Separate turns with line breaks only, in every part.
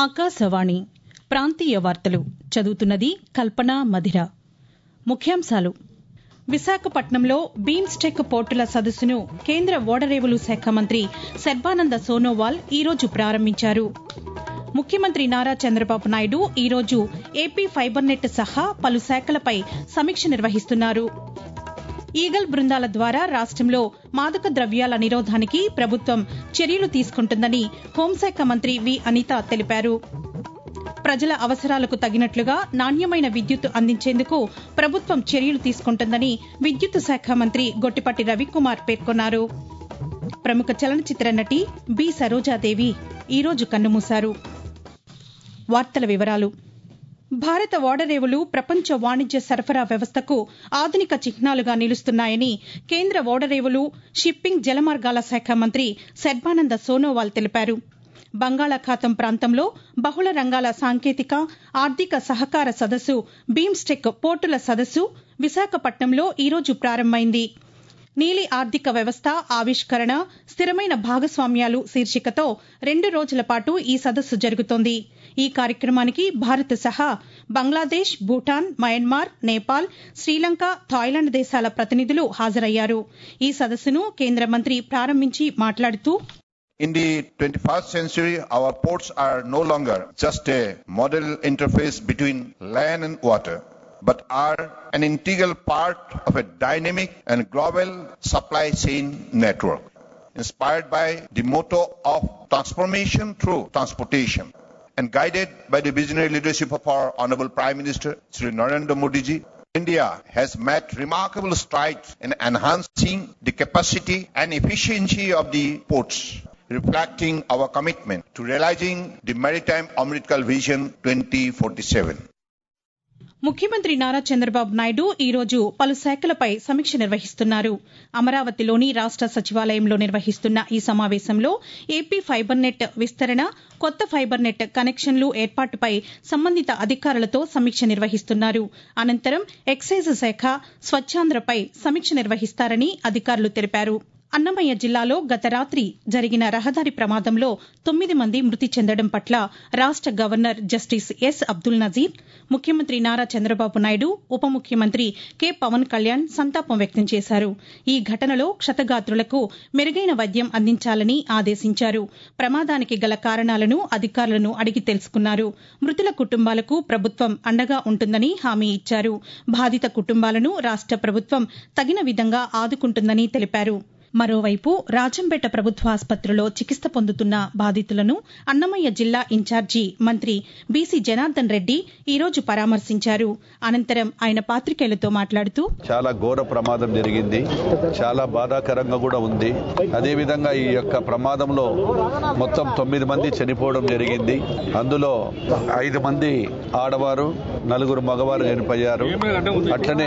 ఆకాశవాణి ప్రాంతీయ వార్తలు చదువుతున్నది కల్పన మధిర ముఖ్యాంశాలు విశాఖపట్నంలో బీమ్స్టెక్ పోర్టుల సదస్సును కేంద్ర ఓడరేవులు శాఖ మంత్రి సర్బానంద సోనోవాల్ ఈరోజు ప్రారంభించారు ముఖ్యమంత్రి నారా చంద్రబాబు నాయుడు ఈరోజు ఏపీ ఫైబర్ నెట్ సహా పలు శాఖలపై సమీక్ష నిర్వహిస్తున్నారు ఈగల్ బృందాల ద్వారా రాష్టంలో మాదక ద్రవ్యాల నిరోధానికి ప్రభుత్వం చర్యలు తీసుకుంటుందని హోంశాఖ మంత్రి వి అనిత తెలిపారు ప్రజల అవసరాలకు తగినట్లుగా నాణ్యమైన విద్యుత్ అందించేందుకు ప్రభుత్వం చర్యలు తీసుకుంటుందని విద్యుత్ శాఖ మంత్రి గొట్టిపాటి రవికుమార్ పేర్కొన్నారు ప్రముఖ చలనచిత్ర నటి బి సరోజాదేవి ఈరోజు కన్నుమూశారు వార్తల వివరాలు భారత ఓడరేవులు ప్రపంచ వాణిజ్య సరఫరా వ్యవస్థకు ఆధునిక చిహ్నాలుగా నిలుస్తున్నాయని కేంద్ర ఓడరేవులు షిప్పింగ్ జలమార్గాల శాఖ మంత్రి సర్బానంద సోనోవాల్ తెలిపారు బంగాళాఖాతం ప్రాంతంలో బహుళ రంగాల సాంకేతిక ఆర్థిక సహకార సదస్సు బీమ్స్టెక్ పోర్టుల సదస్సు విశాఖపట్నంలో ఈరోజు ప్రారంభమైంది నీలి ఆర్థిక వ్యవస్థ ఆవిష్కరణ స్థిరమైన భాగస్వామ్యాలు శీర్షికతో రెండు రోజుల పాటు ఈ సదస్సు జరుగుతోంది ఈ కార్యక్రమానికి భారత్ సహా బంగ్లాదేశ్ భూటాన్ మయన్మార్ నేపాల్ శ్రీలంక థాయిలాండ్ దేశాల ప్రతినిధులు హాజరయ్యారు ఈ సదస్సును కేంద్ర మంత్రి ప్రారంభించి మాట్లాడుతూ
In the 21st century, our ports are no longer just a model interface between land and water, but are an integral part of a dynamic and global supply chain network. Inspired by the motto of transformation through transportation and guided by the visionary leadership of our Honorable Prime Minister Sri Narendra Modi ji, India has made remarkable strides in enhancing the capacity and efficiency of the ports reflecting our commitment to realizing the Maritime Amritkal Vision 2047.
ముఖ్యమంత్రి నారా చంద్రబాబు నాయుడు ఈరోజు పలు శాఖలపై సమీక్ష నిర్వహిస్తున్నారు అమరావతిలోని రాష్ట సచివాలయంలో నిర్వహిస్తున్న ఈ సమావేశంలో ఏపీ ఫైబర్ నెట్ విస్తరణ కొత్త ఫైబర్ నెట్ కనెక్షన్లు ఏర్పాటుపై సంబంధిత అధికారులతో సమీక్ష నిర్వహిస్తున్నారు అనంతరం ఎక్సైజ్ శాఖ స్వచ్ఛాంధ్రపై సమీక్ష నిర్వహిస్తారని అధికారులు తెలిపారు అన్నమయ్య జిల్లాలో గత రాత్రి జరిగిన రహదారి ప్రమాదంలో తొమ్మిది మంది మృతి చెందడం పట్ల రాష్ట governor justice S Abdul Nazeer ముఖ్యమంత్రి నారా చంద్రబాబు నాయుడు ఉప ముఖ్యమంత్రి కె పవన్ కళ్యాణ్ సంతాపం వ్యక్తం చేశారు ఈ ఘటనలో క్షతగాత్రులకు మెరుగైన వైద్యం అందించాలని ఆదేశించారు ప్రమాదానికి గల కారణాలను అధికారులను అడిగి తెలుసుకున్నారు మృతుల కుటుంబాలకు ప్రభుత్వం అండగా ఉంటుందని హామీ ఇచ్చారు బాధిత కుటుంబాలను రాష్ట ప్రభుత్వం తగిన విధంగా ఆదుకుంటుందని తెలిపారు మరోవైపు రాజంపేట ప్రభుత్వ ఆసుపత్రిలో చికిత్స పొందుతున్న బాధితులను అన్నమయ్య జిల్లా ఇన్ఛార్జి మంత్రి బీసీ జనార్దన్ రెడ్డి ఈరోజు పరామర్శించారు అనంతరం ఆయన పాతికేయులతో మాట్లాడుతూ
చాలా ఘోర ప్రమాదం జరిగింది చాలా బాధాకరంగా కూడా ఉంది అదేవిధంగా ఈ యొక్క ప్రమాదంలో మొత్తం తొమ్మిది మంది చనిపోవడం జరిగింది అందులో ఐదు మంది ఆడవారు నలుగురు మగవారు చనిపోయారు అట్లనే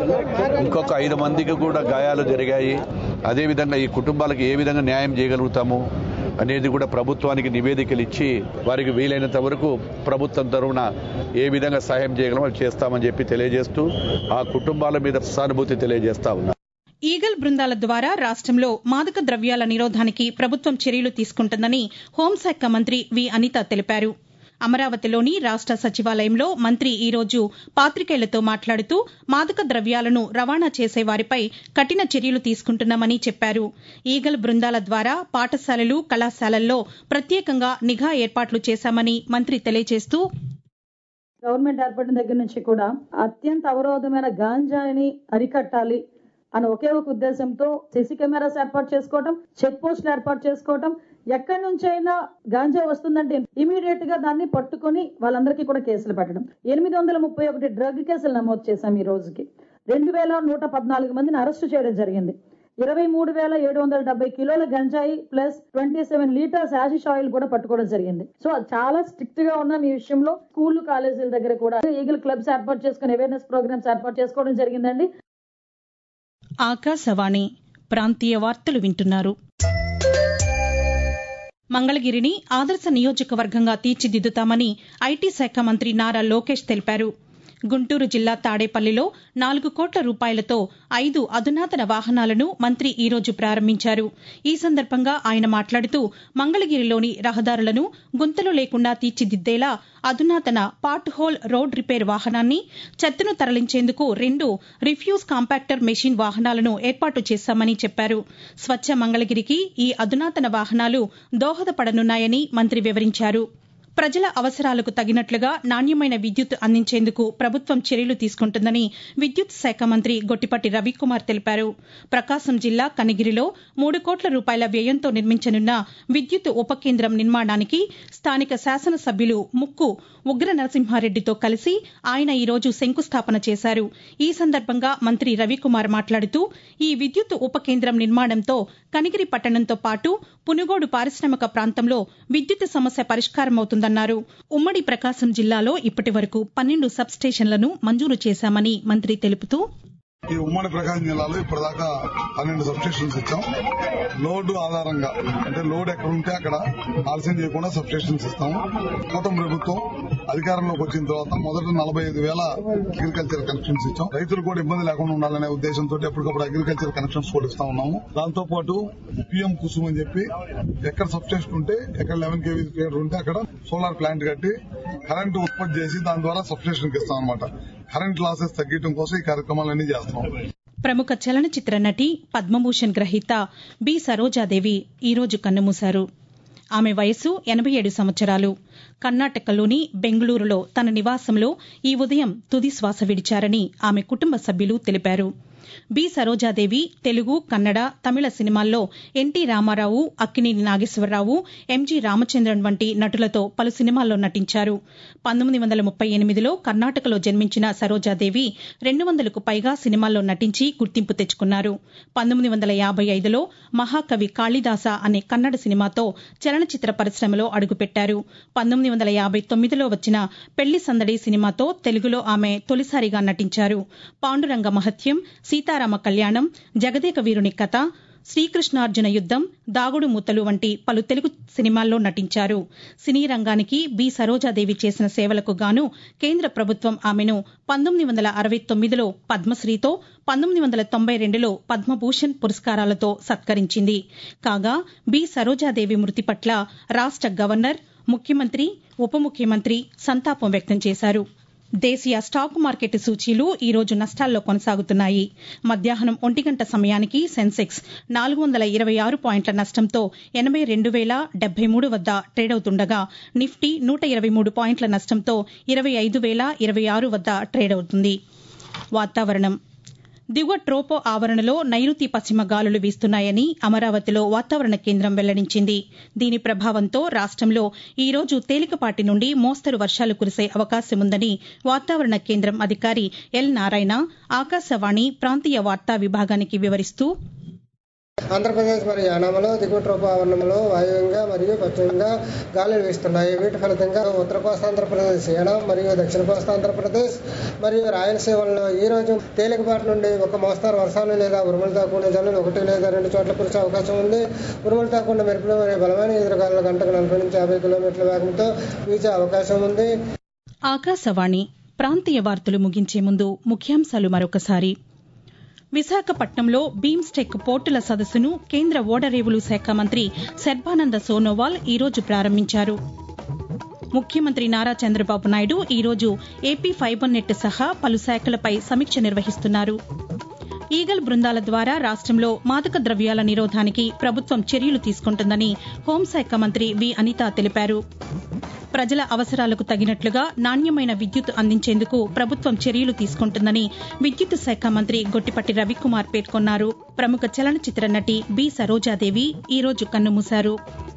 ఇంకొక ఐదు మందికి కూడా గాయాలు జరిగాయి అదేవిధంగా ఈ కుటుంబాలకు ఏ విధంగా న్యాయం చేయగలుగుతాము అనేది కూడా ప్రభుత్వానికి నివేదికలు ఇచ్చి వారికి వీలైనంత వరకు ప్రభుత్వం తరఫున ఏ విధంగా సహాయం చేయగలమో చేస్తామని చెప్పి తెలియజేస్తూ ఆ కుటుంబాల మీద సానుభూతి తెలియజేస్తా ఉన్నా
ఈగల్ బృందాల ద్వారా రాష్టంలో మాదక ద్రవ్యాల నిరోధానికి ప్రభుత్వం చర్యలు తీసుకుంటుందని హోంశాఖ మంత్రి వి అనిత తెలిపారు అమరావతిలోని రాష్ట సచివాలయంలో మంత్రి ఈరోజు పాతికేయులతో మాట్లాడుతూ మాదక ద్రవ్యాలను రవాణా చేసే వారిపై కఠిన చర్యలు తీసుకుంటున్నామని చెప్పారు ఈగల్ బృందాల ద్వారా పాఠశాలలు కళాశాలల్లో ప్రత్యేకంగా నిఘా ఏర్పాట్లు చేశామని మంత్రి తెలియజేస్తూ
గవర్నమెంట్ ఏర్పడిన దగ్గర నుంచి కూడా అత్యంత అవరోధమైన గాంజాని అరికట్టాలి అని ఒకే ఒక ఉద్దేశంతో సిసి కెమెరాస్ ఏర్పాటు చేసుకోవటం చెక్ పోస్టులు ఏర్పాటు చేసుకోవటం ఎక్కడి నుంచి అయినా గాంజా వస్తుందంటే ఇమీడియట్ గా దాన్ని పట్టుకొని వాళ్ళందరికీ కూడా కేసులు పెట్టడం ఎనిమిది వందల ముప్పై ఒకటి డ్రగ్ కేసులు నమోదు చేశాం ఈ రోజుకి రెండు వేల నూట పద్నాలుగు మందిని అరెస్టు చేయడం జరిగింది ఇరవై మూడు వేల ఏడు వందల డెబ్బై కిలోల గంజాయి plus twenty seven litres hashish oil కూడా పట్టుకోవడం జరిగింది సో చాలా స్ట్రిక్ట్ గా ఉన్నాం ఈ విషయంలో స్కూల్ కాలేజీల దగ్గర కూడా ఈగల్ క్లబ్స్ ఏర్పాటు చేసుకుని అవేర్నెస్ ప్రోగ్రామ్స్ ఏర్పాటు చేసుకోవడం జరిగిందండి
ఆకాశవాణి ప్రాంతీయ వార్తలు వింటున్నారు మంగళగిరిని ఆదర్శ నియోజకవర్గంగా తీర్చిదిద్దుతామని ఐటీ శాఖ మంత్రి నారా లోకేష్ తెలిపారు గుంటూరు జిల్లా తాడేపల్లిలో నాలుగు కోట్ల రూపాయలతో ఐదు అధునాతన వాహనాలను మంత్రి ఈ రోజు ప్రారంభించారు ఈ సందర్భంగా ఆయన మాట్లాడుతూ మంగళగిరిలోని రహదారులను గుంతలు లేకుండా తీర్చిదిద్దేలా అధునాతన పార్ట్ హోల్ రోడ్ రిపేర్ వాహనాన్ని చెత్తను తరలించేందుకు రెండు రిఫ్యూజ్ కాంపాక్టర్ మెషిన్ వాహనాలను ఏర్పాటు చేశామని చెప్పారు స్వచ్ఛ మంగళగిరికి ఈ అధునాతన వాహనాలు దోహదపడనున్నాయని మంత్రి వివరించారు ప్రజల అవసరాలకు తగినట్లుగా నాణ్యమైన విద్యుత్ అందించేందుకు ప్రభుత్వం చర్యలు తీసుకుంటుందని విద్యుత్ శాఖ మంత్రి గొట్టిపాటి రవికుమార్ తెలిపారు ప్రకాశం జిల్లా కనిగిరిలో మూడు కోట్ల రూపాయల వ్యయంతో నిర్మించనున్న విద్యుత్ ఉప కేంద్రం నిర్మాణానికి స్థానిక శాసనసభ్యులు ముక్కు ఉగ్ర నరసింహారెడ్డితో కలిసి ఆయన ఈ రోజు శంకుస్థాపన చేశారు ఈ సందర్భంగా మంత్రి రవికుమార్ మాట్లాడుతూ ఈ విద్యుత్ ఉప కేంద్రం నిర్మాణంతో కనిగిరి పట్టణంతో పాటు పునుగోడు పారిశ్రామిక ప్రాంతంలో విద్యుత్ సమస్య పరిష్కారమవుతుందన్నారు ఉమ్మడి ప్రకాశం జిల్లాలో ఇప్పటి వరకు పన్నెండు సబ్ స్టేషన్లను మంజూరు చేశామని మంత్రి తెలుపుతూ
ఈ ఉమ్మడి ప్రకాశం జిల్లాలో ఇప్పటిదాకా పన్నెండు సబ్స్టేషన్స్ ఇచ్చాం లోడ్ ఆధారంగా అంటే లోడ్ ఎక్కడ ఉంటే అక్కడ ఆలస్యం చేయకుండా సబ్స్టేషన్స్ ఇస్తాము గత ప్రభుత్వం అధికారంలోకి వచ్చిన తర్వాత మొదట నలభై ఐదు వేల అగ్రికల్చర్ కనెక్షన్స్ ఇచ్చాం రైతులు కూడా ఇబ్బంది లేకుండా ఉండాలనే ఉద్దేశంతో ఎప్పటికప్పుడు అగ్రికల్చర్ కనెక్షన్స్ కూడా ఇస్తా ఉన్నాము దాంతో పాటు పిఎం కుసుమ్ అని చెప్పి ఎక్కడ సబ్స్టేషన్ ఉంటే ఎక్కడ లెవెన్ కేవీ ఫీడర్ ఉంటే అక్కడ సోలార్ ప్లాంట్ కట్టి కరెంటు ఉత్పత్తి చేసి దాని ద్వారా సబ్స్టేషన్కి ఇస్తాం అనమాట కరెంట్ లాసెస్ తగ్గించడం కోసం ఈ కార్యక్రమాలన్నీ చేస్తున్నాం
ప్రముఖ చలనచిత్ర నటి పద్మభూషణ్ గ్రహీత బి సరోజాదేవి ఈరోజు కన్నుమూశారు ఆమె వయసు ఎనభై ఏడు సంవత్సరాలు కర్ణాటకలోని బెంగళూరులో తన నివాసంలో ఈ ఉదయం తుది శ్వాస విడిచారని ఆమె కుటుంబ సభ్యులు తెలిపారు బి సరోజాదేవి తెలుగు కన్నడ తమిళ సినిమాల్లో ఎన్టీ రామారావు అక్కినేని నాగేశ్వరరావు ఎంజీ రామచంద్రన్ వంటి నటులతో పలు సినిమాల్లో నటించారు పంతొమ్మిది వందల ముప్పై ఎనిమిదిలో కర్ణాటకలో జన్మించిన సరోజాదేవి రెండు వందలకు పైగా సినిమాల్లో నటించి గుర్తింపు తెచ్చుకున్నారు పంతొమ్మిది వందల యాభై ఐదులో మహాకవి కాళిదాస అనే కన్నడ సినిమాతో చలనచిత్ర పరిశ్రమలో అడుగుపెట్టారు పంతొమ్మిది వందల యాభై తొమ్మిదిలో వచ్చిన పెళ్లి సందడి సినిమాతో తెలుగులో ఆమె తొలిసారిగా నటించారు పాండురంగ మహత్యం సీతారామ కళ్యాణం జగదేక వీరుని కథ శ్రీకృష్ణార్జున యుద్దం దాగుడు మూతలు వంటి పలు తెలుగు సినిమాల్లో నటించారు సినీ రంగానికి బి సరోజాదేవి చేసిన సేవలకు గాను కేంద్ర ప్రభుత్వం ఆమెను పంతొమ్మిది వందల అరవై తొమ్మిదిలో పద్మశ్రీతో పంతొమ్మిది వందల తొంభై రెండులో పద్మభూషణ్ పురస్కారాలతో సత్కరించింది కాగా బి సరోజాదేవి మృతి పట్ల రాష్ట గవర్నర్ ముఖ్యమంత్రి ఉప ముఖ్యమంత్రి సంతాపం వ్యక్తం చేశారు దేశీయ స్టాక్ మార్కెట్ సూచీలు ఈ రోజు నష్టాల్లో కొనసాగుతున్నాయి మధ్యాహ్నం ఒంటి గంట సమయానికి సెన్సెక్స్ నాలుగు వందల ఇరవై ఆరు పాయింట్ల నష్టంతో ఎనభై రెండు వేల డెబ్బై మూడు వద్ద ట్రేడవుతుండగా నిఫ్టీ నూట ఇరవై మూడు పాయింట్ల నష్టంతో ఇరవై ఐదు వేల ఇరవై ఆరు వద్ద ట్రేడవుతుంది వాతావరణం దిగువ ట్రోపో ఆవరణలో నైరుతి పశ్చిమ గాలులు వీస్తున్నాయని అమరావతిలో వాతావరణ కేంద్రం వెల్లడించింది దీని ప్రభావంతో రాష్టంలో ఈ రోజు తేలికపాటి నుండి మోస్తరు వర్షాలు కురిసే అవకాశముందని వాతావరణ కేంద్రం అధికారి ఎల్ నారాయణ ఆకాశవాణి ప్రాంతీయ వార్తా విభాగానికి వివరిస్తూ
ఆంధ్రప్రదేశ్ మరియు యానాంలో దిగువ ట్రోపావరణంలో వాయువ్యంగా మరియు పశ్చిమంగా గాలులు వీస్తున్నాయి వీటి ఫలితంగా ఉత్తర కోస్తాంధ్రప్రదేశ్ యానాం మరియు దక్షిణ కోస్తాంధ్రప్రదేశ్ మరియు రాయలసీమల్లో ఈ రోజు తేలికపాటి నుండి ఒక మోస్తారు వర్షాలు లేదా ఉరుములతో కూడిన జల్లులు ఒకటి లేదా రెండు చోట్ల కురిసే అవకాశం ఉంది ఉరుములతో కూడిన మెరుపులు మరియు బలమైన ఎదురుగాలు గంటకు నలభై నుంచి యాభై కిలోమీటర్ల వేగంతో వీచే అవకాశం ఉంది
ఆకాశవాణి ప్రాంతీయ వార్తలు ముగించే ముందు ముఖ్యాంశాలు మరొకసారి విశాఖపట్నంలో బీమ్స్టెక్ పోర్టుల సదస్సును కేంద్ర ఓడరేవులు శాఖ మంత్రి సర్బానంద సోనోవాల్ ఈరోజు ప్రారంభించారు ముఖ్యమంత్రి నారా చంద్రబాబు నాయుడు ఈరోజు ఏపీ ఫైబర్ నెట్ సహా పలు శాఖలపై సమీక్ష నిర్వహిస్తున్నారు ఈగల్ బృందాల ద్వారా రాష్టంలో మాదక ద్రవ్యాల నిరోధానికి ప్రభుత్వం చర్యలు తీసుకుంటుందని హోంశాఖ మంత్రి వి అనిత తెలిపారు ప్రజల అవసరాలకు తగినట్లుగా నాణ్యమైన విద్యుత్ అందించేందుకు ప్రభుత్వం చర్యలు తీసుకుంటుందని విద్యుత్ శాఖ మంత్రి గొట్టిపట్టి రవికుమార్ పేర్కొన్నారు ప్రముఖ చలనచిత్ర నటి బి సరోజాదేవి ఈరోజు కన్నుమూశారు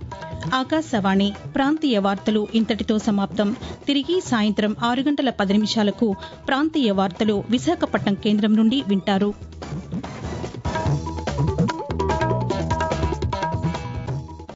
ఆకాశవాణి ప్రాంతీయ వార్తలు ఇంతటితో సమాప్తం తిరిగి సాయంత్రం ఆరు గంటల పది నిమిషాలకు ప్రాంతీయ వార్తలు విశాఖపట్నం కేంద్రం నుండి వింటారు